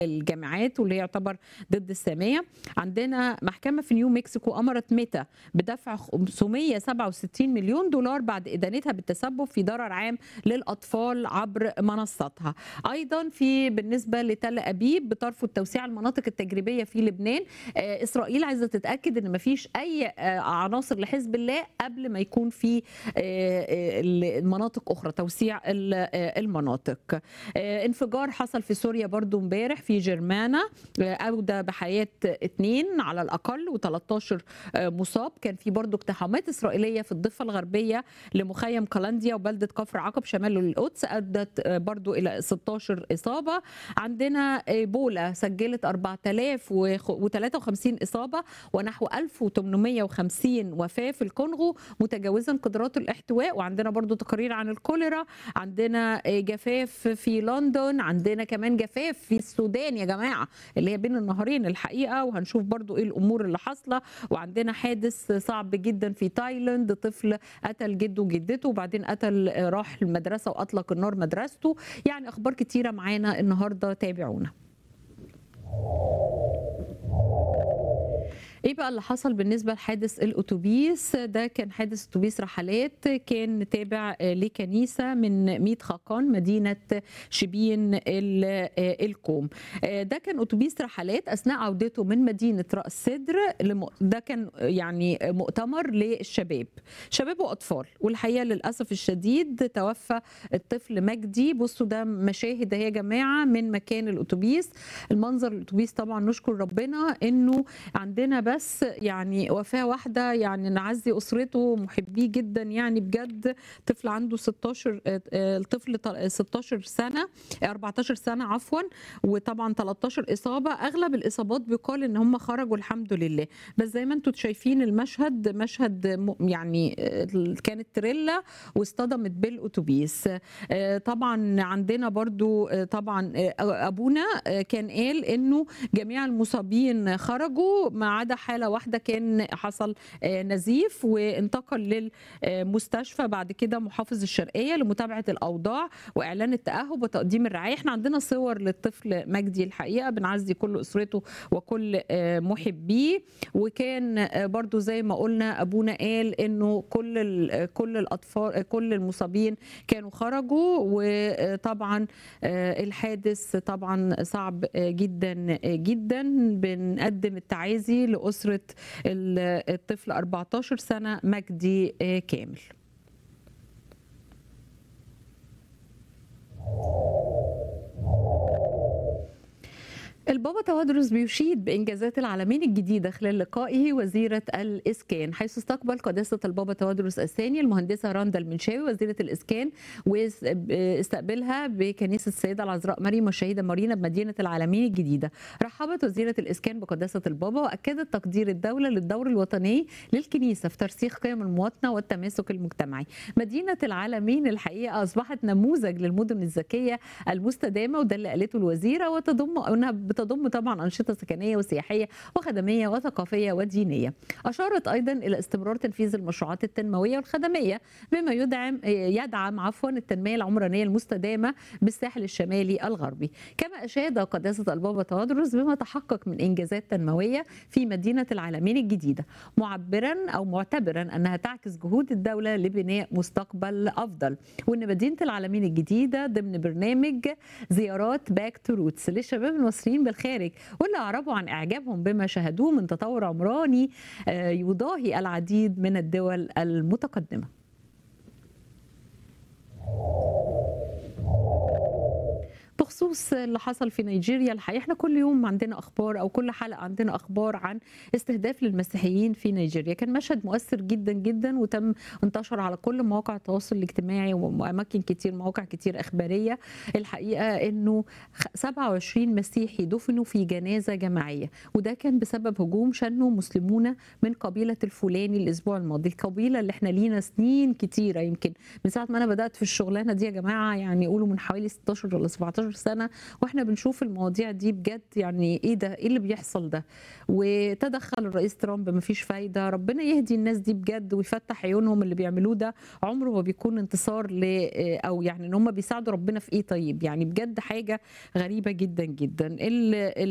الجامعات واللي هي يعتبر ضد الساميه عندنا محكمه في نيو مكسيكو امرت ميتا بدفع 567 مليون دولار بعد ادانتها بالتسبب في ضرر عام للاطفال عبر منصاتها ايضا في بالنسبه لتل ابيب بترفض توسيع المناطق التجريبيه في لبنان آه، اسرائيل عايزه تتاكد ان مفيش اي آه، عناصر لحزب الله قبل ما يكون في آه، آه، المناطق اخرى توسيع ال- آه، المناطق آه، انفجار حصل في سوريا برضو امبارح في جرمانا آه، اودى بحياه اثنين على الاقل و13 مصاب كان في برضو اقتحامات اسرائيليه في الضفه الغربيه لمخيم قلنديا وبلده كفر عقب شمال القدس ادت آه، برضو الى 16 اصابه عندنا ايبولا سجلت 4053 اصابه ونحو 1850 وفاه في الكونغو متجاوزا قدرات الاحتواء وعندنا برضو تقارير عن الكوليرا عندنا جفاف في لندن عندنا كمان جفاف في السودان يا جماعه اللي هي بين النهرين الحقيقه وهنشوف برضو ايه الامور اللي حاصله وعندنا حادث صعب جدا في تايلاند طفل قتل جده وجدته وبعدين قتل راح المدرسه واطلق النار مدرسته يعني اخبار كتيره معانا النهارده تابعونا ايه بقى اللي حصل بالنسبه لحادث الاتوبيس ده كان حادث اتوبيس رحلات كان تابع آه، لكنيسه من ميت خاقان مدينه شبين ال- آه، الكوم آه، ده كان اتوبيس رحلات اثناء عودته من مدينه راس سدر لم- ده كان يعني مؤتمر للشباب شباب واطفال والحقيقه للاسف الشديد توفى الطفل مجدي بصوا ده مشاهد اهي يا جماعه من مكان الاتوبيس المنظر الاتوبيس طبعا نشكر ربنا انه عندنا بس يعني وفاه واحده يعني نعزي اسرته محبيه جدا يعني بجد طفل عنده 16 آه، آه، الطفل ط- 16 سنه 14 سنه عفوا وطبعا 13 اصابه اغلب الاصابات بيقال ان هم خرجوا الحمد لله بس زي ما انتم شايفين المشهد مشهد م- يعني آه، كانت تريلا واصطدمت بالاتوبيس آه، طبعا عندنا برضو آه، طبعا آه، ابونا آه، كان قال انه جميع المصابين خرجوا ما عدا حاله واحده كان حصل آه، نزيف وانتقل للمستشفى بعد كده محافظ الشرقيه لمتابعه الاوضاع واعلان التاهب وتقديم الرعايه احنا عندنا صور للطفل مجدي الحقيقه بنعزي كل اسرته وكل آه، محبيه وكان آه، برضو زي ما قلنا ابونا قال انه كل ال- كل الاطفال آه، كل المصابين كانوا خرجوا وطبعا آه، الحادث طبعا صعب آه، جدا آه، جدا بنقدم التعازي لأسرة ال- الطفل 14 سنة مجدي آه، كامل البابا توادرس بيشيد بإنجازات العالمين الجديدة خلال لقائه وزيرة الإسكان حيث استقبل قداسة البابا توادرس الثاني المهندسة راندا المنشاوي وزيرة الإسكان واستقبلها بكنيسة السيدة العذراء مريم والشهيدة مارينا بمدينة العالمين الجديدة رحبت وزيرة الإسكان بقداسة البابا وأكدت تقدير الدولة للدور الوطني للكنيسة في ترسيخ قيم المواطنة والتماسك المجتمعي مدينة العالمين الحقيقة أصبحت نموذج للمدن الذكية المستدامة وده اللي قالته الوزيرة وتضم أنها بتضم طبعا أنشطة سكنية وسياحية وخدمية وثقافية ودينية أشارت أيضا إلى استمرار تنفيذ المشروعات التنموية والخدمية بما يدعم يدعم عفوا التنمية العمرانية المستدامة بالساحل الشمالي الغربي كما أشاد قداسة البابا توادرس بما تحقق من إنجازات تنموية في مدينة العالمين الجديدة معبرا أو معتبرا أنها تعكس جهود الدولة لبناء مستقبل أفضل وأن مدينة العالمين الجديدة ضمن برنامج زيارات باك تو روتس للشباب المصريين بالخارج واللي أعربوا عن إعجابهم بما شاهدوه من تطور عمراني آه، يضاهي العديد من الدول المتقدمة بخصوص اللي حصل في نيجيريا الحقيقه احنا كل يوم عندنا اخبار او كل حلقه عندنا اخبار عن استهداف للمسيحيين في نيجيريا كان مشهد مؤثر جدا جدا وتم انتشر على كل مواقع التواصل الاجتماعي واماكن كتير مواقع كتير اخباريه الحقيقه انه خ- 27 مسيحي دفنوا في جنازه جماعيه وده كان بسبب هجوم شنه مسلمون من قبيله الفلاني الاسبوع الماضي القبيله اللي احنا لينا سنين كتيره يمكن من ساعه ما انا بدات في الشغلانه دي يا جماعه يعني يقولوا من حوالي 16 ولا 17 سنه واحنا بنشوف المواضيع دي بجد يعني ايه ده ايه اللي بيحصل ده وتدخل الرئيس ترامب مفيش فايده ربنا يهدي الناس دي بجد ويفتح عيونهم اللي بيعملوه ده عمره ما بيكون انتصار ل او يعني ان هم بيساعدوا ربنا في ايه طيب يعني بجد حاجه غريبه جدا جدا ال-